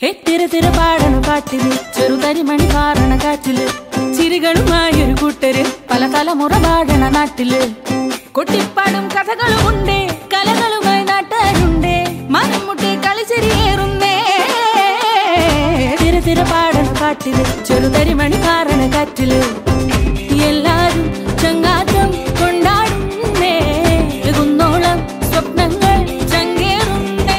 തിര തിര പാടണ പാട്ടില് ചെറുതരിമണി പാറണ കാറ്റില് ചിരികളുമായൊരു കൂട്ടര് പല തലമുറ പാടണ നാട്ടില് കൊട്ടിപ്പാടും കഥകളുമുണ്ടേ കലകളുമായി നാട്ടാരുണ്ടേ മനം മുട്ടി കളിച്ചിരിയേറുന്നേ തിര തിര പാടണ പാട്ടില് ചെറുതരിമണി പാറണ കാറ്റില് എല്ലാരും ചങ്ങാത്തം കൊണ്ടാടുന്നേ കുന്നോളം സ്വപ്നങ്ങൾ ചങ്ങേറുന്നേ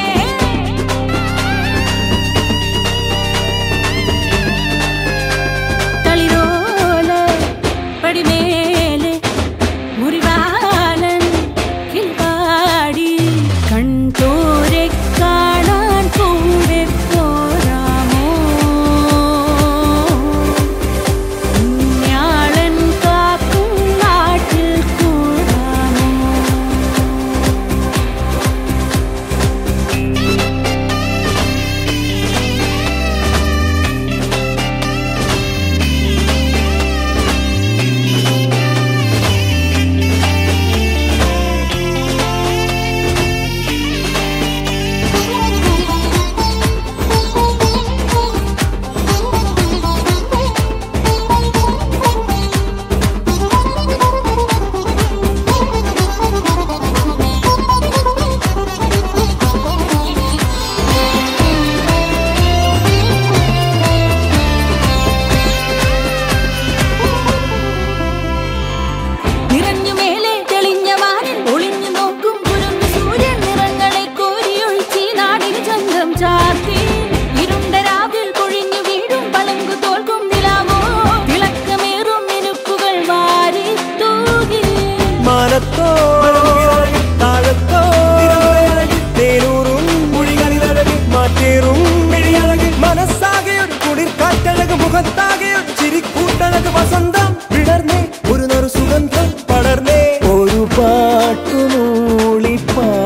തളിരോല പടിമേലെ മുറിവാലൻ കിൽപാടി കൺതോരെ കാണാൻ കൂടെ പോരാമോ ഞാളൻ കാക്കും നാട്ടിൽ കൂടാമോ നിറഞ്ഞു മേലെ തെളിഞ്ഞ വാനിൽ ഒളിഞ്ഞു നോക്കും കുരുന്നു സൂര്യൻ നിറങ്ങളെ കോരിയൊഴിച്ച് നാടിന് ചന്തം ചാർത്തി ഇരുണ്ട രാവിൽ പൊഴിഞ്ഞു വീഴും പളങ്കു തോൽക്കും നിലാമോ തിളക്കമേറും മിനുക്കുകൾ വാരി തൂകി മാനത്തോ താഴത്തോ തേരൂറും മൊഴികളിലഴക് മാറ്റേറും മിഴിയഴക് മനസ്സാകെ ഒരു കുളിർ കാറ്റഴക് മുഖത്താകെ ഒരു ചിരിക്കൂട്ടഴക് വസന്തം വിടർന്നേ ഒരു നറു സുഗന്ധം പടർന്നേ ഒരു പാട്ടുമൂളി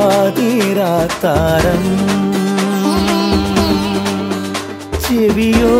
പാതിരാത്താരം ചെവിയോ